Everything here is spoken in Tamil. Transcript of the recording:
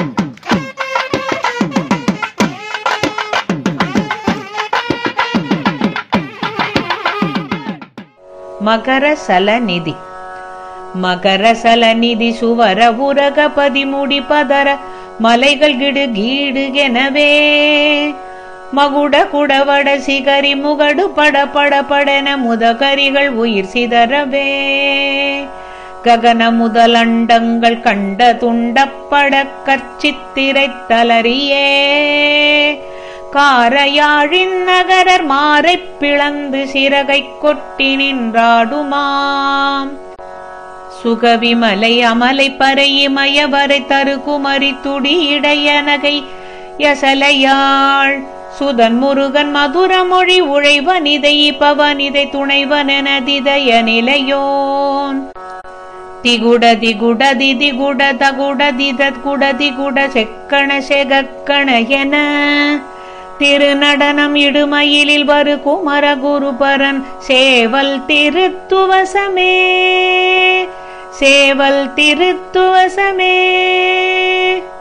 மகர சலநிதி மகர சலநிதி சுவர உரக பதிமுடி பதர மலைகள் கிடு கீடு எனவே மகுட குடவட சிகரி முகடு பட பட படன முதகரிகள் உயிர் சிதறவே ககன முதலண்டங்கள் கண்ட துண்டப்பட கற்சித்திரை தளரியே காரையாழின் நகரர் மாறைப் பிளந்து சிறகைக் கொட்டி நின்றாடுமாம் சுகவிமலை அமலை பறை இமயவரை தருகுமரி துடி இடையனகை யசலையாள் சுதன் முருகன் மதுர மொழி உழைவனிதை பவனிதை துணைவனதிதய நிலையோன் திகுட திகுட திதிகுட தகுட திதத் குட திகுட செக்கண செகக்கண என திருநடனம் இடுமயிலில் வரு குமர குருபரன் சேவல் திருத்துவசமே சேவல் திருத்துவசமே